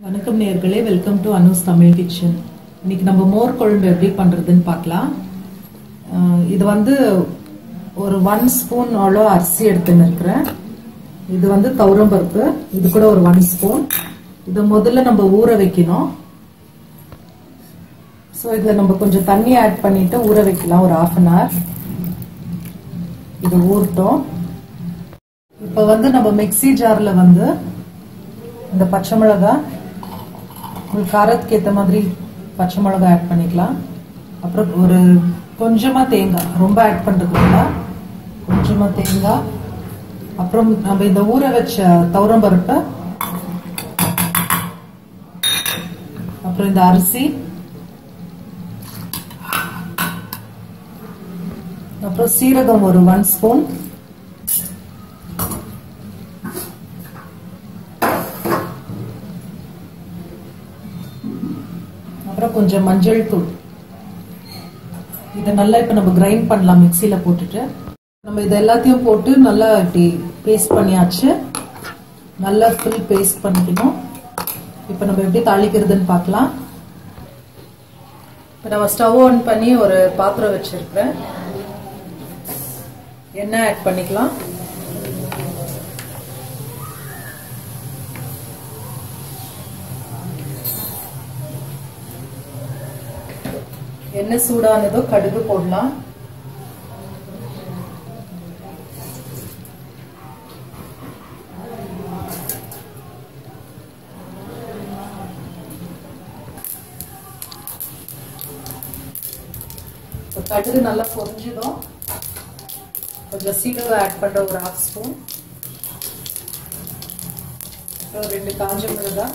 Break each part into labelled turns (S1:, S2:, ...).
S1: வணக்கம் நேர்களே welcome to Anu's Tamil kitchen இன்னைக்கு நம்ம மோர் குழம்பு எப்படி பண்றதுன்னு பார்க்கலாம் அஹ் இது வந்து ஒரு ஒன் ஸ்பூன் அவ்வளோ அரிசி எடுத்துன்னு இருக்கிறேன் இது வந்து துவரம் பருப்பு இது கூட ஒரு ஒன் ஸ்பூன் இதை முதல்ல நம்ம ஊற வைக்கணும் ஸோ இதில் நம்ம கொஞ்சம் தண்ணி ஆட் பண்ணிட்டு ஊற வைக்கலாம் ஒரு ஆஃப் அன் ஹவர் இது ஊறட்டும் இப்போ வந்து நம்ம மிக்ஸி ஜாரில் வந்து இந்த பச்சை மிளகாய் உங்களுக்கு காரத்துக்கு ஏற்ற மாதிரி பச்சை மிளகாய் ஆட் பண்ணிக்கலாம் அப்புறம் ஒரு கொஞ்சமாக தேங்காய் ரொம்ப ஆட் பண்ணுறதுக்குள்ள கொஞ்சமாக தேங்காய் அப்புறம் நம்ம இந்த ஊற வச்ச துவரம் பருப்பை அப்புறம் இந்த அரிசி அப்புறம் சீரகம் ஒரு ஒன் ஸ்பூன் அப்புறம் கொஞ்சம் மஞ்சள் தூள் இதை நல்லா இப்போ நம்ம கிரைண்ட் பண்ணலாம் மிக்சியில் போட்டுட்டு நம்ம இது எல்லாத்தையும் போட்டு நல்லா இப்படி பேஸ்ட் பண்ணியாச்சு நல்லா ஃபுல் பேஸ்ட் பண்ணிக்கணும் இப்போ நம்ம எப்படி தாளிக்கிறதுன்னு பார்க்கலாம் இப்போ நம்ம ஸ்டவ் ஆன் பண்ணி ஒரு பாத்திரம் வச்சிருக்கிறேன் எண்ணெய் ஆட் பண்ணிக்கலாம் எண்ணெய் சூடானதோ கடுகு போடலாம் கடுகு நல்லா பொரிஞ்சதும் கொஞ்சம் சீரகம் ஆட் பண்ற ஒரு ஹாஃப் ஸ்பூன் அப்புறம் ரெண்டு காஞ்ச மிளகாய்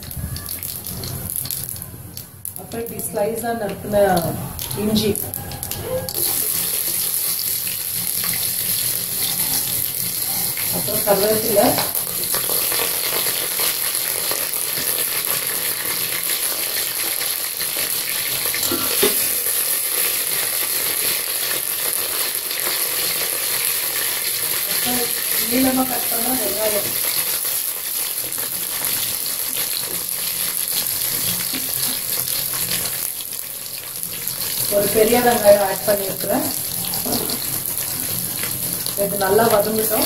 S1: அப்புறம் இப்படி ஸ்லைஸாக நறுக்கின இஞ்சி அப்புறம் கருவேப்பிலை அப்புறம் நீளமாக கட் பண்ணால் வெங்காயம் ஒரு பெரிய வெங்காயம் ஆட் பண்ணியிருக்கிறேன் இது நல்லா வதங்கிட்டோம்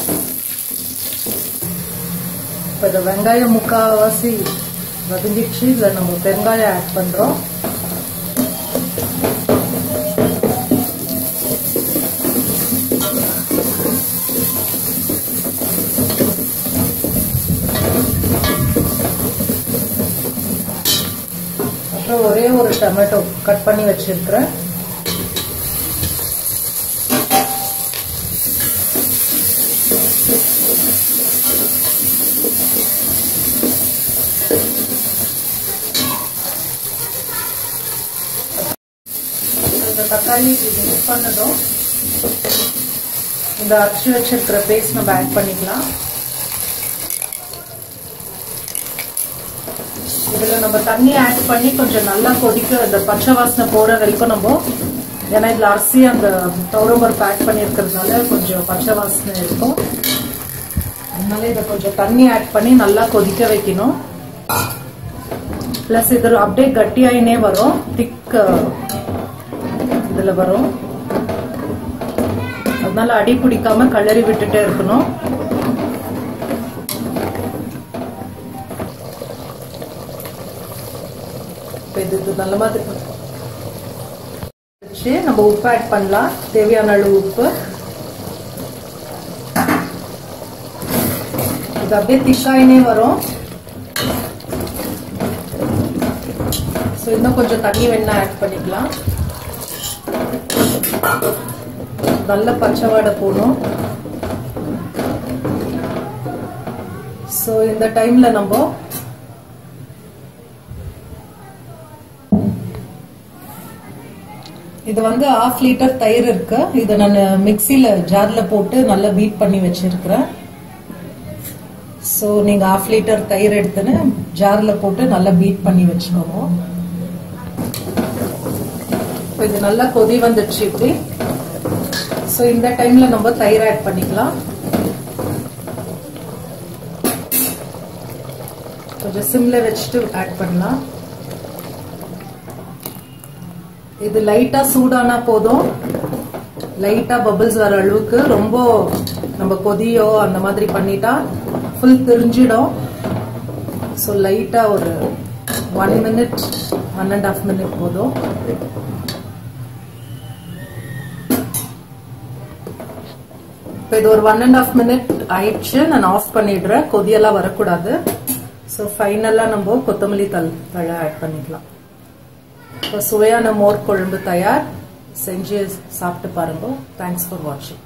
S1: இப்போ இந்த வெங்காயம் முக்கால்வாசி வதங்கிடுச்சு இதில் நம்ம வெங்காயம் ஆட் பண்ணுறோம் அப்புறம் ஒரே ஒரு டொமேட்டோ கட் பண்ணி வச்சிருக்கிறேன் இந்த தக்காளி மிக்ஸ் பண்ணதும் இந்த அரைச்சி வச்சிருக்கிற பேஸ்ட் நம்ம ஆட் பண்ணிக்கலாம் இதில் நம்ம தண்ணி ஆட் பண்ணி கொஞ்சம் நல்லா கொதிக்க அந்த பச்சை வாசனை போகிற வரைக்கும் நம்ம ஏன்னா இதில் அரிசி அந்த துவரம்பருப்பு ஆட் பண்ணியிருக்கிறதுனால கொஞ்சம் பச்சை வாசனை இருக்கும் அதனால இதை கொஞ்சம் தண்ணி ஆட் பண்ணி நல்லா கொதிக்க வைக்கணும் ப்ளஸ் இது அப்படியே கட்டியாயினே வரும் திக் இதில் வரும் அதனால அடி பிடிக்காம கலரி விட்டுட்டே இருக்கணும் இது இது நல்ல மாதிரி வச்சு நம்ம உப்பு ஆட் பண்ணலாம் தேவையான அளவு உப்பு இது அப்படியே திக்காயினே வரும் ஸோ இன்னும் கொஞ்சம் தண்ணி வேணா ஆட் பண்ணிக்கலாம் நல்ல பச்சை வாடை போடும் ஸோ இந்த டைம்ல நம்ம இது வந்து ஆஃப் லிட்டர் தயிர் இருக்கு இதை நான் மிக்சியில ஜார்ல போட்டு நல்லா பீட் பண்ணி வச்சிருக்கிறேன் ஸோ நீங்க ஆஃப் லிட்டர் தயிர் எடுத்துன்னு ஜார்ல போட்டு நல்லா பீட் பண்ணி வச்சுக்கோங்க இது நல்லா கொதி வந்துடுச்சு இப்படி ஸோ இந்த டைம்ல நம்ம தயிர் ஆட் பண்ணிக்கலாம் கொஞ்சம் சிம்ல வச்சுட்டு ஆட் பண்ணலாம் இது லைட்டா சூடானா போதும் லைட்டா பபிள்ஸ் வர அளவுக்கு ரொம்ப நம்ம கொதியோ அந்த மாதிரி பண்ணிட்டா ஃபுல் தெரிஞ்சிடும் ஸோ லைட்டா ஒரு one minute one and half minute போதும் இப்போ இது ஒரு ஒன் அண்ட் ஆஃப் மினிட் ஆயிடுச்சு நான் ஆஃப் பண்ணிடுறேன் கொதியெல்லாம் வரக்கூடாது ஸோ ஃபைனலாக நம்ம கொத்தமல்லி தல் தழை ஆட் பண்ணிக்கலாம் இப்போ சுவையான மோர் குழம்பு தயார் செஞ்சு சாப்பிட்டு பாருங்க தேங்க்ஸ் ஃபார் வாட்சிங்